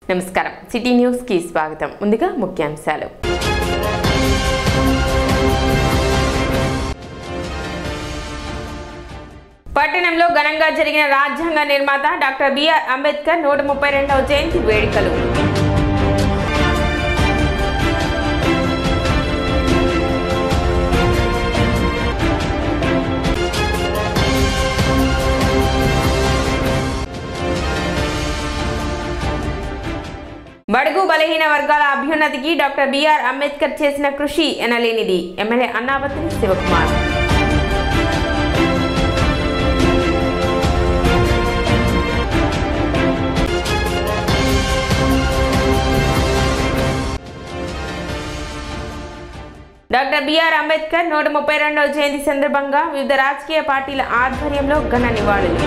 నమస్కారం city news కి స్వాగతం ముందుగా ముఖ్యాంశాలు పట్టణంలో ఘనంగా జరిగిన రాజ్యాంగ నిర్మాత డాక్టర్ బిఆర్ అంబేద్కర్ నూట ముప్పై రెండవ జయంతి వేడుకలు బడుగు బలహీన వర్గాల అభ్యున్నతికి డాక్టర్ బిఆర్ అంబేద్కర్ చేసిన కృషి ఎనలేనిది MLA Annavathi Sivakumar doctor B R Ambedkar నూట ముప్పై రెండవ జయంతి సందర్భంగా వివిధ రాజకీయ పార్టీల ఆధ్వర్యంలో ఘన నివాళులు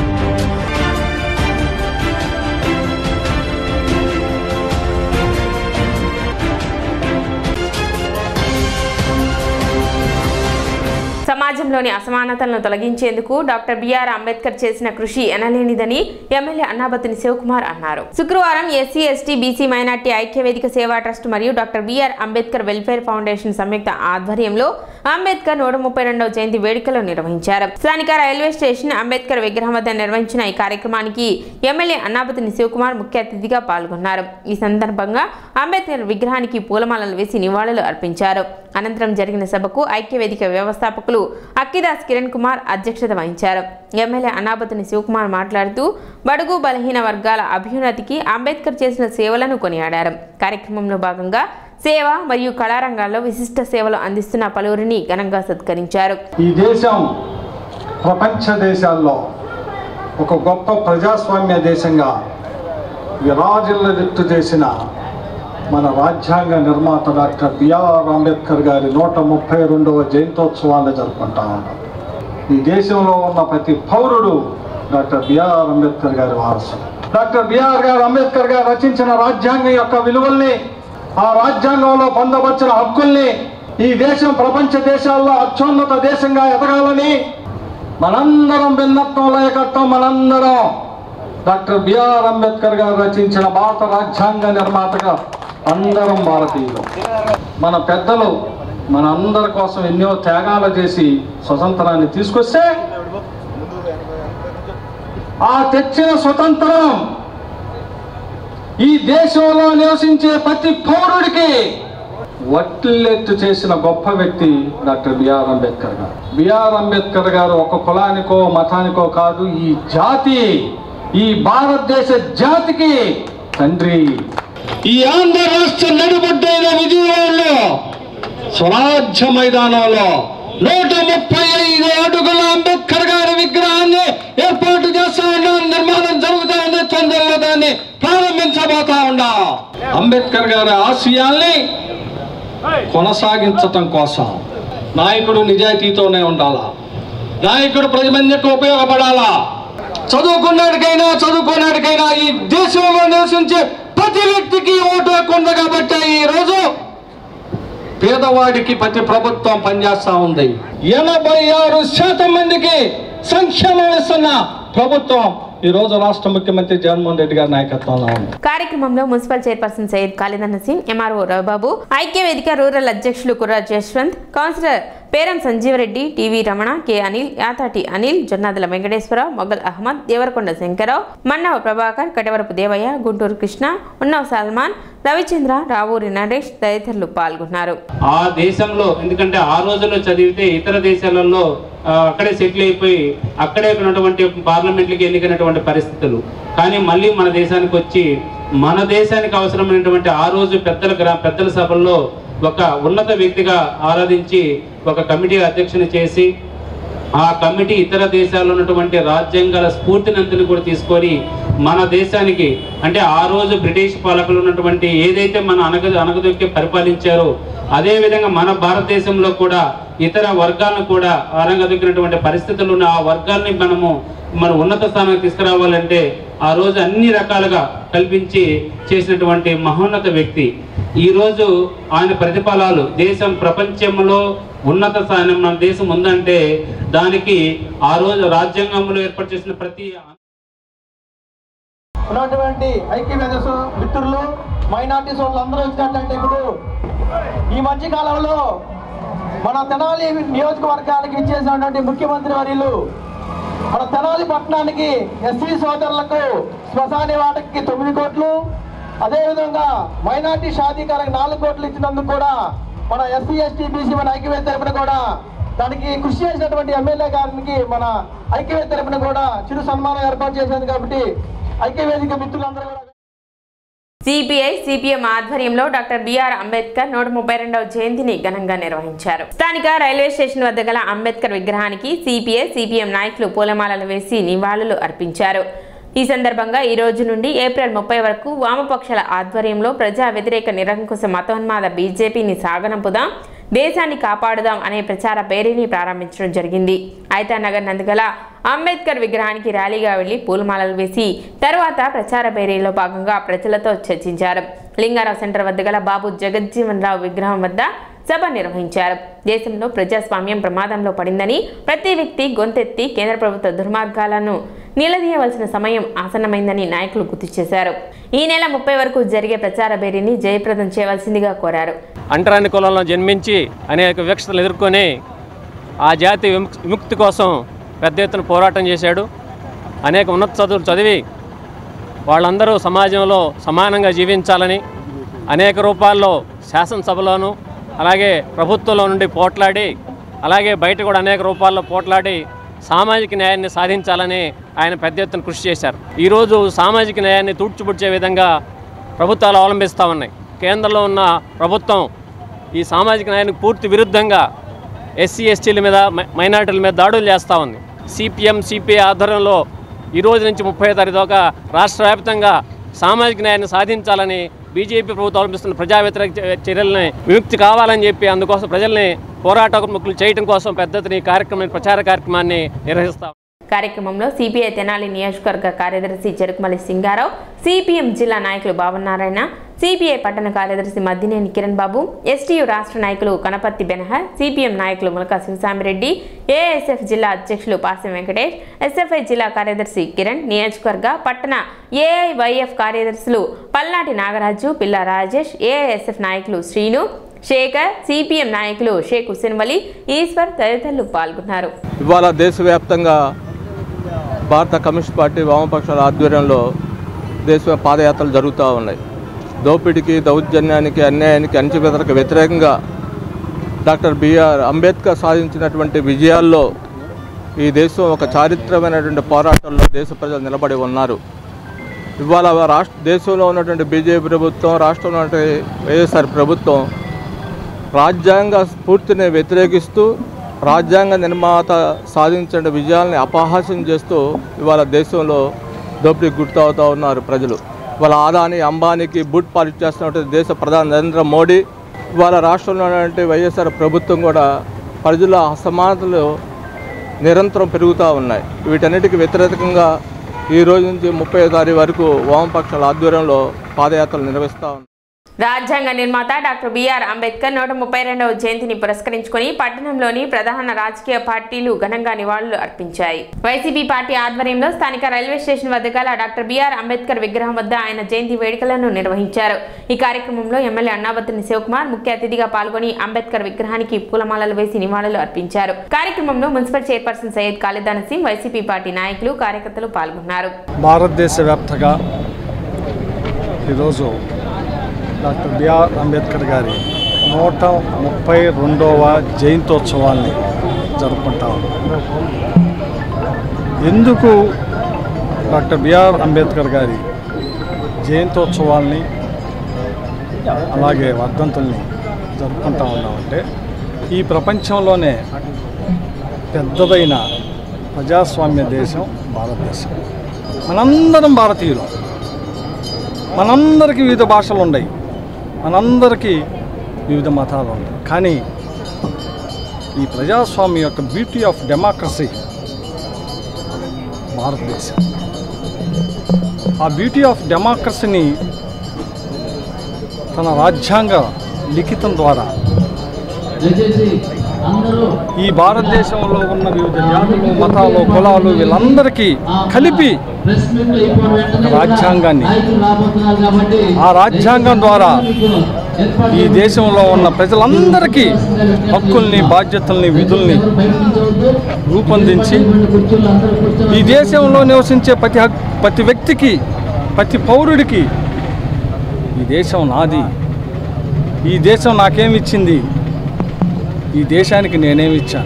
సమాజంలోని అసమానతలను తొలగించేందుకు డాక్టర్ బిఆర్ అంబేద్కర్ చేసిన కృషి ఎనలేనిదని ఎమ్మెల్యే అన్నాబతిని శివకుమార్ అన్నారు శుక్రవారం ఎస్సీ ఎస్టీ బీసీ మైనార్టీ ఐక్యవేదిక సేవా ట్రస్ట్ మరియు doctor B R Ambedkar welfare foundation సంయుక్త ఆధ్వర్యంలో అంబేద్కర్ నూట ముప్పై రెండవ జయంతి వేడుకలు నిర్వహించారు స్థానిక రైల్వే స్టేషన్ అంబేద్కర్ విగ్రహం వద్ద నిర్వహించిన ఈ కార్యక్రమానికి ఎమ్మెల్యే అన్నాబతిని శివకుమార్ ముఖ్య అతిథిగా పాల్గొన్నారు ఈ సందర్భంగా అంబేద్కర్ విగ్రహానికి పూలమాలలు వేసి నివాళులు అర్పించారు అనంతరం జరిగిన సభకు ఐక్యవేదిక వ్యవస్థాపకులు అక్కిదాస్ కిరణ్ కుమార్ అధ్యక్షత వహించారు ఎమ్మెల్యే అనాబతిని శివకుమార్ మాట్లాడుతూ బడుగు బలహీన వర్గాల అభ్యున్నతికి అంబేద్కర్ చేసిన సేవలను కొనియాడారు కార్యక్రమంలో భాగంగా సేవ మరియు కళారంగాల్లో విశిష్ట సేవలు అందిస్తున్న పలువురిని ఘనంగా సత్కరించారు ఈ దేశం ప్రపంచ దేశాల్లో ఒక గొప్ప ప్రజాస్వామ్య దేశంగా విరాజిల్లదిట్టు చేసిన మన రాజ్యాంగ నిర్మాత డాక్టర్ బిఆర్ అంబేద్కర్ గారి నూట ముప్పై రెండవ జయంతోత్సవాన్ని జరుపుకుంటా ఉన్నాం ఈ దేశంలో ఉన్న ప్రతి పౌరుడు డాక్టర్ బిఆర్ అంబేద్కర్ గారి వారసు డాక్టర్ బిఆర్ గారు అంబేద్కర్ గారు రచించిన రాజ్యాంగం యొక్క విలువల్ని ఆ రాజ్యాంగంలో పొందవచ్చిన హక్కుల్ని ఈ దేశం ప్రపంచ దేశాల్లో అత్యున్నత దేశంగా ఎదగాలని మనందరం భిన్నత్వం ఏకత్వం మనందరం డాక్టర్ బిఆర్ అంబేద్కర్ గారు రచించిన భారత రాజ్యాంగ నిర్మాతగా అందరం భారతీయులు మన పెద్దలు మన అందరి కోసం ఎన్నో త్యాగాలు చేసి స్వతంత్రాన్ని తీసుకొస్తే ఆ తెచ్చిన స్వతంత్రం ఈ దేశంలో నివసించే ప్రతి పౌరుడికి వట్లెత్తు చేసిన గొప్ప వ్యక్తి డాక్టర్ బిఆర్ అంబేద్కర్ గారు బిఆర్ అంబేద్కర్ గారు ఒక కులానికో మతానికో కాదు ఈ జాతి ఈ భారతదేశ జాతికి తండ్రి ఈ ఆంధ్ర రాష్ట్ర నడుబొడ్డైన విజయవాడలో స్వరాజ్య మైదానంలో నూట ముప్పై ఐదు అడుగుల అంబేద్కర్ గారి విగ్రహాన్ని ఏర్పాటు చేస్తా ఉన్నాం నిర్మాణం జరుగుతా ఉంది తొందరలో దాన్ని ప్రారంభించబోతా ఉన్నాం అంబేద్కర్ గారి ఆశయాల్ని కొనసాగించటం కోసం నాయకుడు నిజాయితీతోనే ఉండాలా నాయకుడు ప్రతి మందికి ఉపయోగపడాలా చదువుకున్నాడికైనా చదువుకున్నాడికైనా ఈ దేశంలో నివసించే ప్రతి వ్యక్తికి ఓటు హక్కు ఉంది కాబట్టి ఈ రోజు పేదవాడికి ప్రతి ప్రభుత్వం పనిచేస్తా ఉంది ఎనభై ఆరు శాతం మందికి సంక్షేమం ఇస్తున్న ప్రభుత్వం ఈ రోజు రాష్ట్ర ముఖ్యమంత్రి జగన్మోహన్ రెడ్డి గారి నాయకత్వంలో ఉంది కార్యక్రమంలో municipal chairperson Syed Khalidanna Singh MRO Ravibabu ఐక్యవేదిక రూరల్ అధ్యక్షులు Kurraj Yashwant councillor Peram Sanjeevareddy T V Ramana K Anil Yathati Anil Jonnadula Venkateswararao Mogal Ahmed Devarakonda Sankararao Mannava Prabhakar Katavarapu Devaiah Guntur Krishna Unnava Salman Ravichandra Ravuri Naresh తదితరులు పాల్గొన్నారు ఆ దేశంలో ఎందుకంటే ఆ రోజుల్లో చదివితే ఇతర దేశాలలో ఆ, అక్కడే సెటిల్ అయిపోయి అక్కడే ఉన్నటువంటి పార్లమెంట్లకి ఎన్నికైనటువంటి పరిస్థితులు కానీ మళ్ళీ మన దేశానికి వచ్చి మన దేశానికి అవసరమైనటువంటి ఆ రోజు పెద్దల గ్రా పెద్దల సభల్లో ఒక ఉన్నత వ్యక్తిగా ఆరాధించి ఒక కమిటీ అధ్యక్షుని చేసి ఆ కమిటీ ఇతర దేశాల్లో ఉన్నటువంటి రాజ్యాంగాల స్ఫూర్తినంతని కూడా తీసుకొని మన దేశానికి అంటే ఆ రోజు బ్రిటిష్ పాలకులు ఉన్నటువంటి ఏదైతే మన అనగ అనగదొక్కి పరిపాలించారో అదే విధంగా మన భారతదేశంలో కూడా ఇతర వర్గాలను కూడా అనగదొక్కినటువంటి పరిస్థితులు ఉన్న ఆ వర్గాల్ని మనము మన ఉన్నత స్థానానికి తీసుకురావాలంటే ఆ రోజు అన్ని రకాలుగా కల్పించి చేసినటువంటి మహోన్నత వ్యక్తి ఈ రోజు ఆయన ప్రతిఫలాలు దేశం ప్రపంచంలో ఉన్నత స్థానం మన దేశం ఉందంటే దానికి ఆ రోజు రాజ్యాంగంలో ఏర్పాటు చేసిన ప్రతి ఉన్నటువంటి ఐక్యవేదస్ మిత్రులు మైనార్టీ సోదరులు అందరూ వచ్చినట్లయితే ఇప్పుడు ఈ మధ్య కాలంలో మన తెనాలి నియోజకవర్గానికి ఇచ్చేసినటువంటి ముఖ్యమంత్రి వర్యులు మన తెనాలి పట్టణానికి ఎస్సీ సోదరులకు శ్మశాన వాటకి తొమ్మిది కోట్లు అదేవిధంగా మైనార్టీ షాదీకారకు నాలుగు కోట్లు ఇచ్చినందుకు కూడా మన ఎస్సీ ఎస్టీ బీసీ మన ఐక్యవేద తరపున కూడా దానికి కృషి చేసినటువంటి ఎమ్మెల్యే గారికి మన ఐక్యవేద తరపున కూడా చిరు సన్మానం ఏర్పాటు చేశారు కాబట్టి ఐక్యవేదిక మిత్రులందరూ కూడా సిపిఐ సిపిఎం ఆధ్వర్యంలో డాక్టర్ బిఆర్ అంబేద్కర్ నూట ముప్పై రెండవ జయంతిని ఘనంగా నిర్వహించారు స్థానిక రైల్వే స్టేషన్ వద్ద గల అంబేద్కర్ విగ్రహానికి సిపిఐ సిపిఎం నాయకులు పూలమాలలు వేసి నివాళులు అర్పించారు ఈ సందర్భంగా ఈ రోజు నుండి ఏప్రిల్ ముప్పై వరకు వామపక్షాల ఆధ్వర్యంలో ప్రజా వ్యతిరేక నిరంకుశ మతోన్మాద బీజేపీని సాగనంపుదాం దేశాన్ని కాపాడుదాం అనే ప్రచార పేరీని ప్రారంభించడం జరిగింది ఐతానగర్ నందుగల అంబేద్కర్ విగ్రహానికి ర్యాలీగా వెళ్లి పూలమాలలు వేసి తర్వాత ప్రచార పేరీలో భాగంగా ప్రజలతో చర్చించారు లింగారావు సెంటర్ వద్ద గల బాబు జగజ్జీవన్ రావు విగ్రహం వద్ద సభ నిర్వహించారు దేశంలో ప్రజాస్వామ్యం ప్రమాదంలో పడిందని ప్రతి వ్యక్తి గొంతెత్తి కేంద్ర ప్రభుత్వ దుర్మార్గాలను నిలదీయవలసిన సమయం ఆసన్నమైందని నాయకులు గుర్తు చేశారు ఈ నెల ముప్పై వరకు జరిగే ప్రచార బేరీని జయప్రదం చేయవలసిందిగా కోరారు అంటరాని కులంలో జన్మించి అనేక వివక్షతలు ఎదుర్కొని ఆ జాతి విముక్- విముక్తి కోసం పెద్ద ఎత్తున పోరాటం చేశాడు అనేక ఉన్నత చదువులు చదివి వాళ్ళందరూ సమాజంలో సమానంగా జీవించాలని అనేక రూపాల్లో శాసనసభలోను అలాగే ప్రభుత్వంలో నుండి పోట్లాడి అలాగే బయట కూడా అనేక రూపాల్లో పోట్లాడి సామాజిక న్యాయాన్ని సాధించాలని ఆయన పెద్ద ఎత్తున కృషి చేశారు ఈరోజు సామాజిక న్యాయాన్ని తూడ్చిపుడ్చే విధంగా ప్రభుత్వాలు అవలంబిస్తూ ఉన్నాయి కేంద్రంలో ఉన్న ప్రభుత్వం ఈ సామాజిక న్యాయానికి పూర్తి విరుద్ధంగా ఎస్సీ ఎస్టీల మీద మై- మైనారిటీల మీద దాడులు చేస్తూ ఉంది సిపిఎం సిపిఐ ఆధ్వర్యంలో ఈ రోజు నుంచి ముప్పై తారీఖు దాకా రాష్ట్ర వ్యాప్తంగా సామాజిక న్యాయాన్ని సాధించాలని బీజేపీ ప్రభుత్వం అవలంబిస్తున్న ప్రజా వ్యతిరేక చ- చర్యల్ని విముక్తి కావాలని చెప్పి అందుకోసం ప్రజల్ని పోరాటముఖులు చేయడం కోసం పెద్ద ఎత్తున ఈ కార్యక్రమం ప్రచార కార్యక్రమాన్ని నిర్వహిస్తాం కార్యక్రమంలో సిపిఐ తెనాలి నియోజకవర్గ కార్యదర్శి చెరుకుమల్లి సింగారావు సిపిఎం జిల్లా నాయకులు బాబునారాయణ సిపిఐ పట్టణ కార్యదర్శి మద్దినేని కిరణ్ బాబు ఎస్టీయు రాష్ట్ర నాయకులు కనపర్తి బెనహర్ సిపిఎం నాయకులు ములక శివసామిరెడ్డి ఏఎస్ఎఫ్ జిల్లా అధ్యక్షులు పాసం వెంకటేష్ ఎస్ఎఫ్ఐ జిల్లా కార్యదర్శి కిరణ్ నియోజకవర్గ పట్టణ ఏఐవైఎఫ్ కార్యదర్శులు పల్నాటి నాగరాజు పిల్ల రాజేష్ ఏఐఎస్ఎఫ్ నాయకులు శ్రీను శేఖర్ సిపిఎం నాయకులు షేక్ హుసేన్ వలి ఈశ్వర్ తదితరులు పాల్గొన్నారు ఇవాళ దేశవ్యాప్తంగా భారత కమ్యూనిస్ట్ పార్టీ వామపక్షాల ఆధ్వర్యంలో దేశ పాదయాత్రలు జరుగుతూ ఉన్నాయి దోపిడీకి దౌర్జన్యానికి అన్యాయానికి అణచివేతలకు వ్యతిరేకంగా డాక్టర్ బిఆర్ అంబేద్కర్ సాధించినటువంటి విజయాల్లో ఈ దేశం ఒక చారిత్రమైనటువంటి పోరాటంలో దేశ ప్రజలు నిలబడి ఉన్నారు ఇవాళ రాష్ట్ర దేశంలో ఉన్నటువంటి బీజేపీ ప్రభుత్వం రాష్ట్రంలో ఉన్నటువంటి వైఎస్ఆర్ ప్రభుత్వం రాజ్యాంగ స్ఫూర్తిని వ్యతిరేకిస్తూ రాజ్యాంగ నిర్మాత సాధించిన విజయాల్ని అపహాస్యం చేస్తూ ఇవాళ దేశంలో దోపిడీకి గుర్తవుతూ ఉన్నారు ప్రజలు ఇవాళ ఆదాని అంబానీకి బూట్ పాలిట్ చేస్తున్నటువంటి దేశ ప్రధాని నరేంద్ర మోడీ ఇవాళ రాష్ట్రంలో ఉన్నటువంటి వైఎస్ఆర్ ప్రభుత్వం కూడా ప్రజల అసమానతలు నిరంతరం పెరుగుతూ ఉన్నాయి వీటన్నిటికీ వ్యతిరేకంగా ఈ రోజు నుంచి ముప్పై తారీఖు వరకు వామపక్షాల ఆధ్వర్యంలో పాదయాత్రలు నిర్వహిస్తూ ఉన్నాయి రాజ్యాంగ నిర్మాత డాక్టర్ బిఆర్ అంబేద్కర్ నూట ముప్పై రెండవ జయంతిని పురస్కరించుకొని పట్టణంలోని ప్రధాన రాజకీయ పార్టీలు ఘనంగా నివాళులు అర్పించాయి వైసీపీ పార్టీ ఆధ్వర్యంలో స్థానిక రైల్వే స్టేషన్ వద్ద గల డాక్టర్ బిఆర్ అంబేద్కర్ విగ్రహం వద్ద ఆయన జయంతి వేడుకలను నిర్వహించారు ఈ కార్యక్రమంలో ఎమ్మెల్యే అన్నాబత్తిని శివకుమార్ ముఖ్య అతిథిగా పాల్గొని అంబేద్కర్ విగ్రహానికి పూలమాలలు వేసి నివాళులు అర్పించారు కార్యక్రమంలో municipal chairperson Syed Khalid Singh YCP party నాయకులు కార్యకర్తలు పాల్గొన్నారు భారతదేశ వ్యాప్తంగా ఈరోజు డాక్టర్ బిఆర్ అంబేద్కర్ గారి నూట ముప్పై రెండవ జయంతోత్సవాల్ని జరుపుకుంటా ఉన్నాం ఎందుకు డాక్టర్ బిఆర్ అంబేద్కర్ గారి జయంతోత్సవాల్ని అలాగే వర్ధంతుల్ని జరుపుకుంటా ఉన్నామంటే ఈ ప్రపంచంలోనే పెద్దదైన ప్రజాస్వామ్య దేశం భారతదేశం మనందరం భారతీయులం మనందరికీ వివిధ భాషలు ఉన్నాయి మనందరికీ వివిధ మతాలు ఉన్నాయి కానీ ఈ ప్రజాస్వామ్యం యొక్క బ్యూటీ ఆఫ్ డెమోక్రసీ భారతదేశం ఆ బ్యూటీ ఆఫ్ డెమోక్రసీని తన రాజ్యాంగ లిఖితం ద్వారా ఈ భారతదేశంలో ఉన్న వివిధ జాతులు మతాలు కులాలు వీళ్ళందరికీ కలిపి రాజ్యాంగాన్ని ఆ రాజ్యాంగం ద్వారా ఈ దేశంలో ఉన్న ప్రజలందరికీ హక్కుల్ని బాధ్యతల్ని విధుల్ని రూపొందించి ఈ దేశంలో నివసించే ప్రతి హక్ ప్రతి వ్యక్తికి ప్రతి పౌరుడికి ఈ దేశం నాది ఈ దేశం నాకేమిచ్చింది ఈ దేశానికి నేనేమిచ్చాను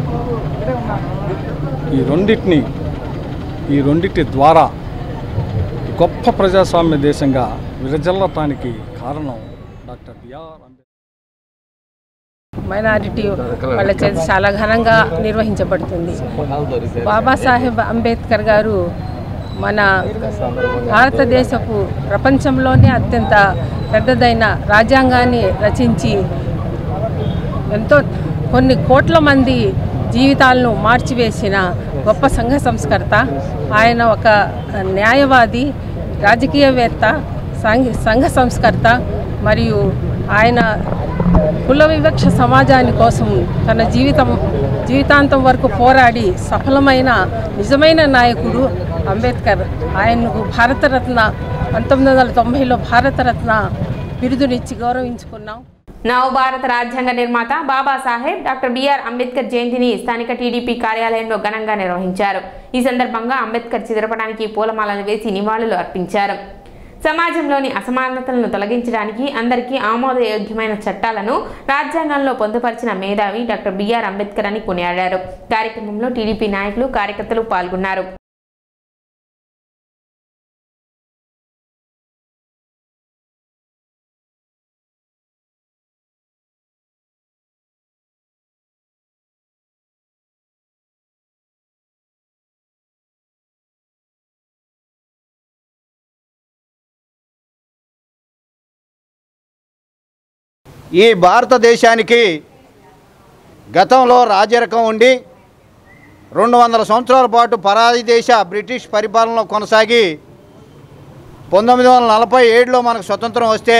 ఈ రెండింటిని ఈ రెండింటి ద్వారా గొప్ప ప్రజాస్వామ్య దేశంగా విరజల్లటానికి కారణం డాక్టర్ బిఆర్ అంబేద్కర్ మైనారిటీ వాళ్ళ చేత చాలా ఘనంగా నిర్వహించబడుతుంది బాబాసాహెబ్ అంబేద్కర్ గారు మన భారతదేశపు ప్రపంచంలోనే అత్యంత పెద్దదైన రాజ్యాంగాన్ని రచించి ఎంతో కొన్ని కోట్ల మంది జీవితాలను మార్చివేసిన గొప్ప సంఘ సంస్కర్త ఆయన ఒక న్యాయవాది రాజకీయవేత్త సంఘ సంఘ సంస్కర్త మరియు ఆయన కుల వివక్ష సమాజాని కోసం తన జీవితం జీవితాంతం వరకు పోరాడి సఫలమైన నిజమైన నాయకుడు అంబేద్కర్ ఆయనకు భారతరత్న పంతొమ్మిది వందల తొంభైలో భారతరత్న బిరుదునిచ్చి గౌరవించుకున్నాం నవభారత రాజ్యాంగ నిర్మాత బాబాసాహెబ్ డాక్టర్ బిఆర్ అంబేద్కర్ జయంతిని స్థానిక టీడీపీ కార్యాలయంలో ఘనంగా నిర్వహించారు ఈ సందర్భంగా అంబేద్కర్ చిత్రపటానికి పూలమాలలు వేసి నివాళులు అర్పించారు సమాజంలోని అసమానతలను తొలగించడానికి అందరికీ ఆమోదయోగ్యమైన చట్టాలను రాజ్యాంగంలో పొందుపరిచిన మేధావి డాక్టర్ బిఆర్ అంబేద్కర్ అని కొనియాడారు కార్యక్రమంలో టీడీపీ నాయకులు కార్యకర్తలు పాల్గొన్నారు ఈ భారతదేశానికి గతంలో రాజరకం ఉండి రెండు వందల సంవత్సరాల పాటు పరాయి దేశ బ్రిటిష్ పరిపాలనలో కొనసాగి పంతొమ్మిది వందల నలభై ఏడులో మనకు స్వతంత్రం వస్తే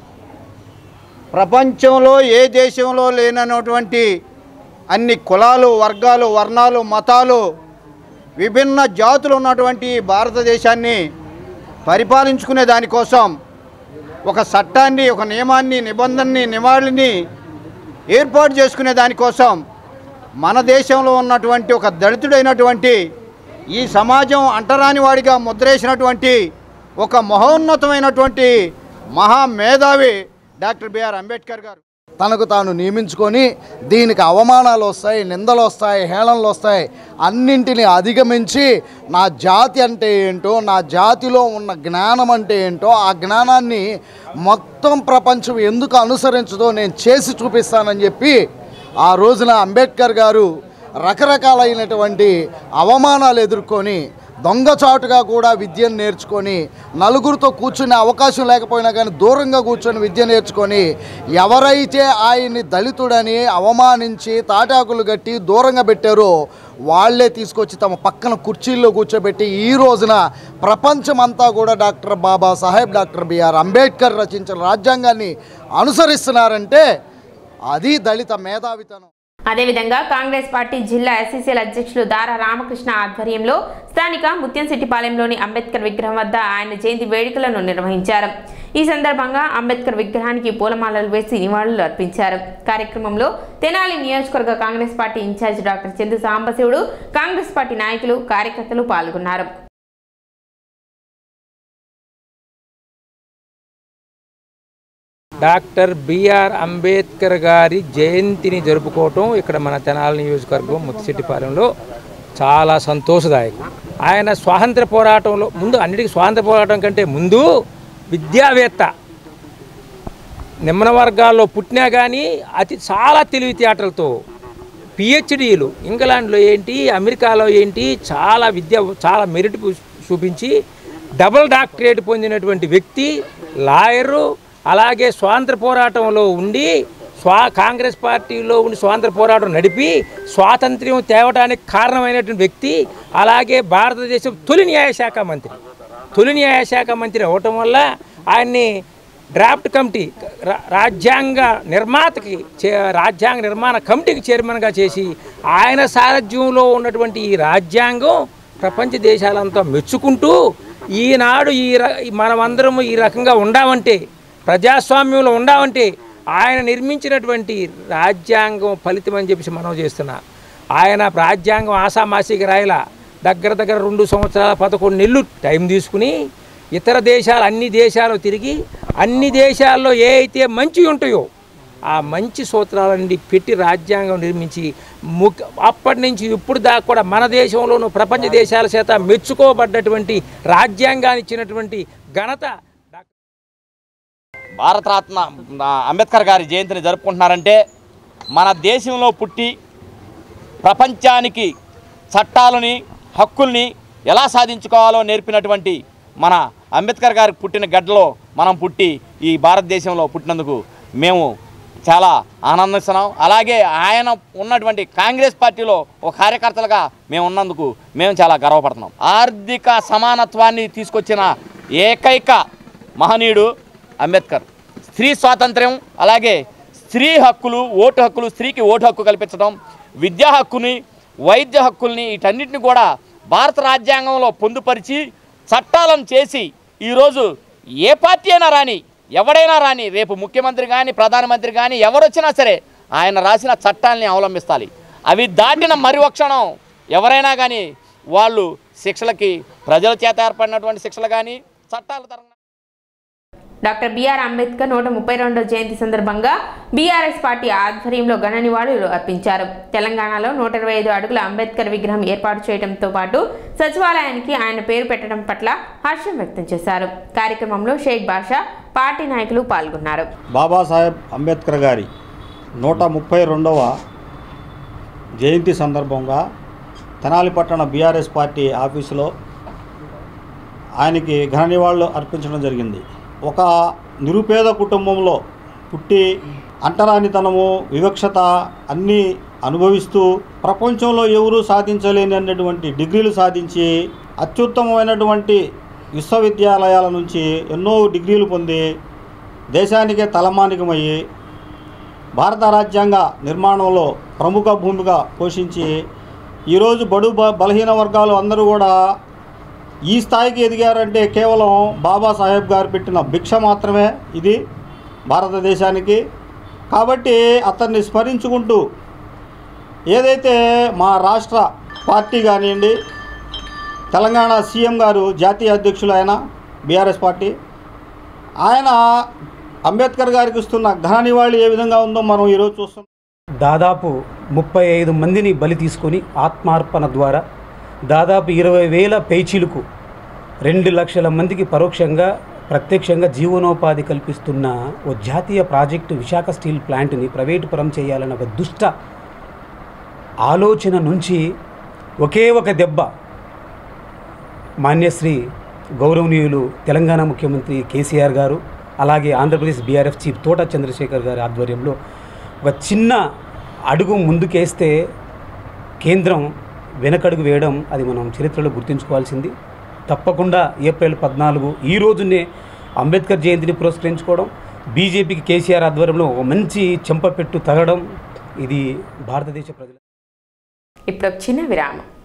ప్రపంచంలో ఏ దేశంలో లేనటువంటి అన్ని కులాలు వర్గాలు వర్ణాలు మతాలు విభిన్న జాతులు ఉన్నటువంటి ఈ భారతదేశాన్ని పరిపాలించుకునే దానికోసం ఒక చట్టాన్ని ఒక నియమాన్ని నిబంధనని నివాళిని ఏర్పాటు చేసుకునే దానికోసం మన దేశంలో ఉన్నటువంటి ఒక దళితుడైనటువంటి ఈ సమాజం అంటరాని వాడిగా ముద్రేసినటువంటి ఒక మహోన్నతమైనటువంటి మహా మేధావి డాక్టర్ బిఆర్ అంబేద్కర్ గారు తనకు తాను నియమించుకొని దీనికి అవమానాలు వస్తాయి నిందలు వస్తాయి హేళనలు వస్తాయి అన్నింటిని అధిగమించి నా జాతి అంటే ఏంటో నా జాతిలో ఉన్న జ్ఞానం అంటే ఏంటో ఆ జ్ఞానాన్ని మొత్తం ప్రపంచం ఎందుకు అనుసరించదో నేను చేసి చూపిస్తానని చెప్పి ఆ రోజున అంబేద్కర్ గారు రకరకాలైనటువంటి అవమానాలు ఎదుర్కొని దొంగచాటుగా కూడా విద్యను నేర్చుకొని నలుగురితో కూర్చునే అవకాశం లేకపోయినా కానీ దూరంగా కూర్చొని విద్య నేర్చుకొని ఎవరైతే ఆయన్ని దళితుడని అవమానించి తాటాకులు కట్టి దూరంగా పెట్టారో వాళ్ళే తీసుకొచ్చి తమ పక్కన కుర్చీల్లో కూర్చోబెట్టి ఈ రోజున ప్రపంచమంతా కూడా doctor Baba Saheb doctor B R Ambedkar రచించిన రాజ్యాంగాన్ని అనుసరిస్తున్నారంటే అది దళిత మేధావితనం అదేవిధంగా కాంగ్రెస్ పార్టీ జిల్లా ఎస్సీసీల అధ్యక్షులు దారా రామకృష్ణ ఆధ్వర్యంలో స్థానిక ముత్యంశెట్టిపాలెంలోని అంబేద్కర్ విగ్రహం వద్ద ఆయన జయంతి వేడుకలను నిర్వహించారు ఈ సందర్భంగా అంబేద్కర్ విగ్రహానికి పూలమాలలు వేసి నివాళులు అర్పించారు కార్యక్రమంలో తెనాలి నియోజకవర్గ Congress party incharge doctor Chandu Sambasivudu Congress party నాయకులు కార్యకర్తలు పాల్గొన్నారు డాక్టర్ బిఆర్ అంబేద్కర్ గారి జయంతిని జరుపుకోవటం ఇక్కడ మన తెనాలి నియోజకవర్గం ముత్తిశెట్టిపాలెంలో చాలా సంతోషదాయకం ఆయన స్వాతంత్ర పోరాటంలో ముందు అన్నిటికీ స్వాతంత్ర పోరాటం కంటే ముందు విద్యావేత్త నిమ్న వర్గాల్లో పుట్టినా కానీ అతి చాలా తెలివితేటలతో పిహెచ్డీలు ఇంగ్లాండ్లో ఏంటి అమెరికాలో ఏంటి చాలా విద్య చాలా మెరిట్ చూపించి డబుల్ డాక్టరేట్ పొందినటువంటి వ్యక్తి లాయరు అలాగే స్వాతంత్ర పోరాటంలో ఉండి స్వా కాంగ్రెస్ పార్టీలో ఉండి స్వాతంత్ర పోరాటం నడిపి స్వాతంత్ర్యం తేవడానికి కారణమైనటువంటి వ్యక్తి అలాగే భారతదేశం తొలి న్యాయశాఖ మంత్రి తొలి న్యాయశాఖ మంత్రి అవటం వల్ల ఆయన్ని డ్రాఫ్ట్ కమిటీ రా- రాజ్యాంగ నిర్మాతకి చే రాజ్యాంగ నిర్మాణ కమిటీకి చైర్మన్గా చేసి ఆయన సారథ్యంలో ఉన్నటువంటి ఈ రాజ్యాంగం ప్రపంచ దేశాలంతా మెచ్చుకుంటూ ఈనాడు ఈ ర మనమందరము ఈ రకంగా ఉండామంటే ప్రజాస్వామ్యంలో ఉండామంటే ఆయన నిర్మించినటువంటి రాజ్యాంగం ఫలితం అని చెప్పేసి మనం చేస్తున్నా ఆయన రాజ్యాంగం ఆసామాసికి రాయల దగ్గర దగ్గర రెండు సంవత్సరాల పదకొండు నెలలు టైం తీసుకుని ఇతర దేశాలు అన్ని దేశాలు తిరిగి అన్ని దేశాల్లో ఏ అయితే మంచి ఉంటాయో ఆ మంచి సూత్రాలన్నీ పెట్టి రాజ్యాంగం నిర్మించి ముక్ అప్పటి నుంచి ఇప్పుడు దాకా కూడా మన దేశంలోనూ ప్రపంచ దేశాల చేత మెచ్చుకోబడ్డటువంటి రాజ్యాంగాన్ని ఇచ్చినటువంటి ఘనత భారతరత్న ఆ, అంబేద్కర్ గారి జయంతిని జరుపుకుంటున్నారంటే మన దేశంలో పుట్టి ప్రపంచానికి చట్టాలని హక్కుల్ని ఎలా సాధించుకోవాలో నేర్పినటువంటి మన అంబేద్కర్ గారికి పుట్టిన గడ్డలో మనం పుట్టి ఈ భారతదేశంలో పుట్టినందుకు మేము చాలా ఆనందిస్తున్నాం అలాగే ఆయన ఉన్నటువంటి కాంగ్రెస్ పార్టీలో ఒక కార్యకర్తలుగా మేము ఉన్నందుకు మేము చాలా గర్వపడుతున్నాం ఆర్థిక సమానత్వాన్ని తీసుకొచ్చిన ఏకైక మహనీయుడు అంబేద్కర్ స్త్రీ స్వాతంత్ర్యం అలాగే స్త్రీ హక్కులు ఓటు హక్కులు స్త్రీకి ఓటు హక్కు కల్పించడం విద్యా హక్కుని వైద్య హక్కుల్ని వీటన్నిటిని కూడా భారత రాజ్యాంగంలో పొందుపరిచి చట్టాలను చేసి ఈరోజు ఏ పార్టీ అయినా రాని ఎవడైనా రాని రేపు ముఖ్యమంత్రి కానీ ప్రధానమంత్రి కానీ ఎవరొచ్చినా సరే ఆయన రాసిన చట్టాలని అవలంబిస్తాలి అవి దాటిన మరి ఒక క్షణం ఎవరైనా కానీ వాళ్ళు శిక్షలకి ప్రజల చేత ఏర్పడినటువంటి శిక్షలు కానీ చట్టాల తరంగా డాక్టర్ బిఆర్ అంబేద్కర్ నూట ముప్పై రెండో జయంతి సందర్భంగా బీఆర్ఎస్ పార్టీ ఆధ్వర్యంలో ఘన నివాళులు అర్పించారు తెలంగాణలో నూట ఇరవై ఐదు అడుగుల అంబేద్కర్ విగ్రహం ఏర్పాటు చేయడంతో పాటు సచివాలయానికి ఆయన పేరు పెట్టడం పట్ల హర్షం వ్యక్తం చేశారు కార్యక్రమంలో షేక్ బాషా పార్టీ నాయకులు పాల్గొన్నారు బాబాసాహెబ్ అంబేద్కర్ గారి నూట ముప్పై రెండవ జయంతి సందర్భంగా తెనాలి పట్టణ బీఆర్ఎస్ పార్టీ ఆఫీసులో ఆయనకి ఘన నివాళులు అర్పించడం జరిగింది ఒక నిరుపేద కుటుంబంలో పుట్టి అంటరానితనము వివక్షత అన్నీ అనుభవిస్తూ ప్రపంచంలో ఎవరూ సాధించలేని అన్నటువంటి డిగ్రీలు సాధించి అత్యుత్తమమైనటువంటి విశ్వవిద్యాలయాల నుంచి ఎన్నో డిగ్రీలు పొంది దేశానికే తలమానికమయ్యి భారత రాజ్యాంగ నిర్మాణంలో ప్రముఖ భూమిక పోషించి ఈరోజు బడు బ- బలహీన వర్గాలు అందరూ కూడా ఈ స్థాయికి ఎదిగారంటే కేవలం బాబాసాహెబ్ గారు పెట్టిన భిక్ష మాత్రమే ఇది భారతదేశానికి కాబట్టి అతన్ని స్మరించుకుంటూ ఏదైతే మా రాష్ట్ర పార్టీ కానివ్వండి తెలంగాణ సీఎం గారు జాతీయ అధ్యక్షులు ఆయన బీఆర్ఎస్ పార్టీ ఆయన అంబేద్కర్ గారికి ఇస్తున్న ఘన నివాళి ఏ విధంగా ఉందో మనం ఈరోజు చూస్తున్నాం దాదాపు ముప్పై ఐదు మందిని బలి తీసుకొని ఆత్మార్పణ ద్వారా దాదాపు ఇరవై వేల పేచీలకు రెండు లక్షల మందికి పరోక్షంగా ప్రత్యక్షంగా జీవనోపాధి కల్పిస్తున్న ఓ జాతీయ ప్రాజెక్టు విశాఖ స్టీల్ ప్లాంట్ని ప్రైవేటు పరం చేయాలన్న ఒక దుష్ట ఆలోచన నుంచి ఒకే ఒక దెబ్బ మాన్యశ్రీ గౌరవనీయులు తెలంగాణ ముఖ్యమంత్రి కేసీఆర్ గారు అలాగే ఆంధ్రప్రదేశ్ బీఆర్ఎఫ్ చీఫ్ తోట చంద్రశేఖర్ గారి ఆధ్వర్యంలో ఒక చిన్న అడుగు ముందుకేస్తే కేంద్రం వెనకడుగు వేయడం అది మనం చరిత్రలో గుర్తుంచుకోవాల్సింది తప్పకుండా ఏప్రిల్ పద్నాలుగు ఈ రోజునే అంబేద్కర్ జయంతిని పురస్కరించుకోవడం బీజేపీకి కేసీఆర్ ఆధ్వర్యంలో ఒక మంచి చెంపపెట్టు తగడం ఇది భారతదేశ ప్రజల ఇప్పుడు ఒక చిన్న విరామం